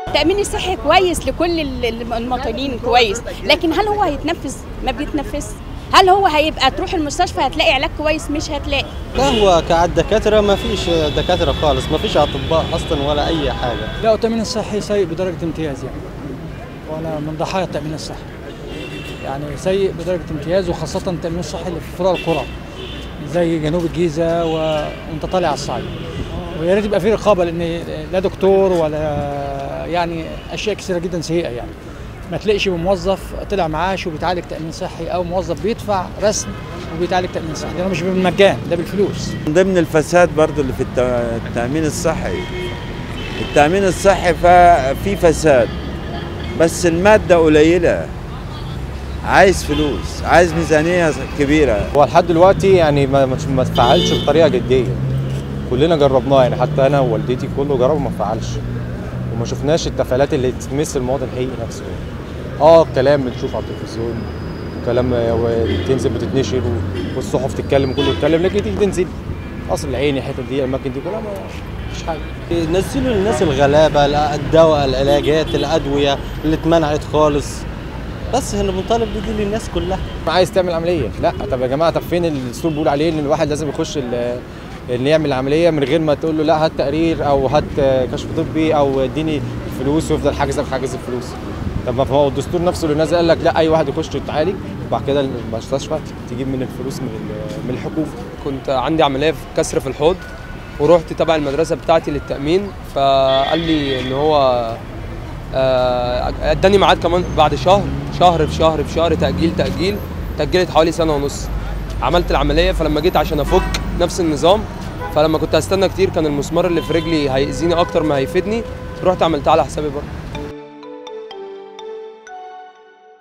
التامين الصحي كويس لكل ال- المواطنين كويس لكن هل هو هيتنفذ ما بيتنفذ هل هو هيبقى تروح المستشفى هتلاقي علاج كويس مش هتلاقي لا هو كالدكاترة ما فيش دكاترة خالص ما فيش أطباء أصلا ولا أي حاجة لا التأمين الصحي سيء بدرجة امتياز يعني وأنا من ضحايا التأمين الصحي يعني سيء بدرجة امتياز وخاصة التأمين الصحي اللي في فروع القرى زي جنوب الجيزة و- وأنت طالع على الصعيد ويا ريت يبقى في رقابة لأن لا دكتور ولا يعني أشياء كثيرة جدا سيئة يعني ما تلاقيش موظف طلع معاش وبيتعالج تأمين صحي أو موظف بيدفع رسم وبيتعالج تأمين صحي ده مش بالمجان ده بالفلوس من ضمن الفساد برضو اللي في الت- التأمين الصحي التأمين الصحي ففي فساد بس المادة قليلة عايز فلوس عايز ميزانية كبيرة هو لحد دلوقتي يعني ما ما ما اتفعلش بطريقه جديه كلنا جربناه يعني حتى انا ووالدتي كله جربوا ما اتفعلش وما شفناش التفعيلات اللي تمس المواطن الحقيقي نفسه اه كلام بنشوفه على التلفزيون وكلام تنزل بتتنشر و- والصحف تتكلم كله يتكلم لكن تيجي تنزل قصر العيني الحتت دي الاماكن دي كلها ما فيش حاجه نزلوا للناس الغلابة الدواء العلاجات الأدوية اللي اتمنعت خالص بس احنا بنطالب بدي للناس كلها عايز تعمل عمليه لا طب يا جماعه طب فين الدستور بيقول عليه ان الواحد لازم يخش ال- ان يعمل عمليه من غير ما تقول له لا هات تقرير او هات كشف طبي او اديني فلوس ويفضل حاجز لك حاجز الفلوس طب ما هو الدستور نفسه اللي نازل قال لك لا اي واحد يخش يتعالج وبعد كده المستشفى تجيب من الفلوس من ال- من الحكومه كنت عندي عمليه في كسر في الحوض ورحت تبع المدرسه بتاعتي للتامين فقال لي ان هو آه، اداني ميعاد كمان بعد شهر شهر في شهر في شهر تاجيل تاجيل تاجلت حوالي سنه ونص عملت العمليه فلما جيت عشان افك نفس النظام فلما كنت هستنى كتير كان المسمار اللي في رجلي هيأذيني اكتر ما هيفيدني رحت عملتها على حسابي برضه